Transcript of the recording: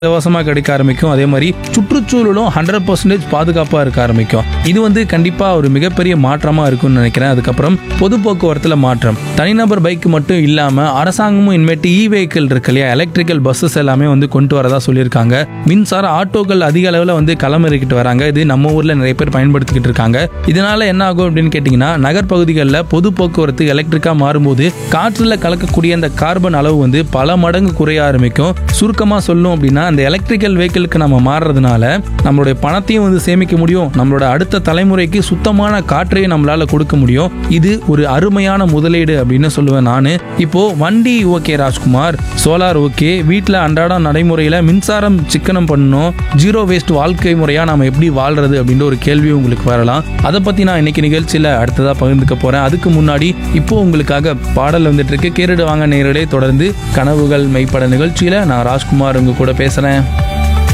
இலவசமாக கிடைக்க ஆரம்பிக்கும் அதே மாதிரி சுற்றுச்சூழலும் ஹண்ட்ரட் பர்சன்டேஜ் பாதுகாப்பாக இருக்க ஆரம்பிக்கும் இது வந்து கண்டிப்பாக ஒரு மிகப்பெரிய மாற்றமாக இருக்கும்னு நினைக்கிறேன் அதுக்கப்புறம் பொது போக்குவரத்தில் மாற்றம் தனிநபர் பைக் மட்டும் இல்லாமல் அரசாங்கமும் இனிமேட்டு இ வெஹிக்கிள் இருக்கு இல்லையா எலக்ட்ரிக்கல் பஸ்ஸஸ் எல்லாமே வந்து கொண்டு வரதா சொல்லியிருக்காங்க மின்சார ஆட்டோக்கள் அதிக அளவில் வந்து களமிறக்கிட்டு வராங்க இது நம்ம ஊரில் நிறைய பேர் பயன்படுத்திக்கிட்டு இருக்காங்க இதனால என்ன ஆகும் அப்படின்னு கேட்டிங்கன்னா நகர்ப்பகுதிகளில் பொது போக்குவரத்து எலக்ட்ரிக்காக மாறும்போது காற்றில் கலக்கக்கூடிய அந்த கார்பன் அளவு வந்து பல மடங்கு குறைய ஆரம்பிக்கும் சுருக்கமாக சொல்லணும் அப்படின்னா அந்த எலக்ட்ரிக்கல் வெஹிக்கிளுக்கு நம்ம மாறுறதுனால நம்மளுடைய பணத்தையும் வந்து சேமிக்க முடியும் நம்மளோட அடுத்த தலைமுறைக்கு சுத்தமான காற்றையும் நம்மளால கொடுக்க முடியும் இது ஒரு அருமையான முதலீடு அப்படின்னு சொல்லுவேன் நான் இப்போ வண்டி ஓகே ராஜ்குமார் சோலார் ஓகே வீட்டில் அன்றாடம் நடைமுறையில் மின்சாரம் சிக்கனம் பண்ணணும் ஜீரோ வேஸ்ட் வாழ்க்கை முறையாக நம்ம எப்படி வாழ்றது அப்படின்ற ஒரு கேள்வி உங்களுக்கு வரலாம் அதை பற்றி நான் இன்னைக்கு நிகழ்ச்சியில் அடுத்ததாக பகிர்ந்துக்க போகிறேன் அதுக்கு முன்னாடி இப்போ உங்களுக்காக பாடல் வந்துட்டு இருக்கு கேரடு வாங்க நேரலே தொடர்ந்து கனவுகள் மெய்ப்பட நிகழ்ச்சியில் நான் ராஜ்குமார் உங்க கூட பேசுகிறேன்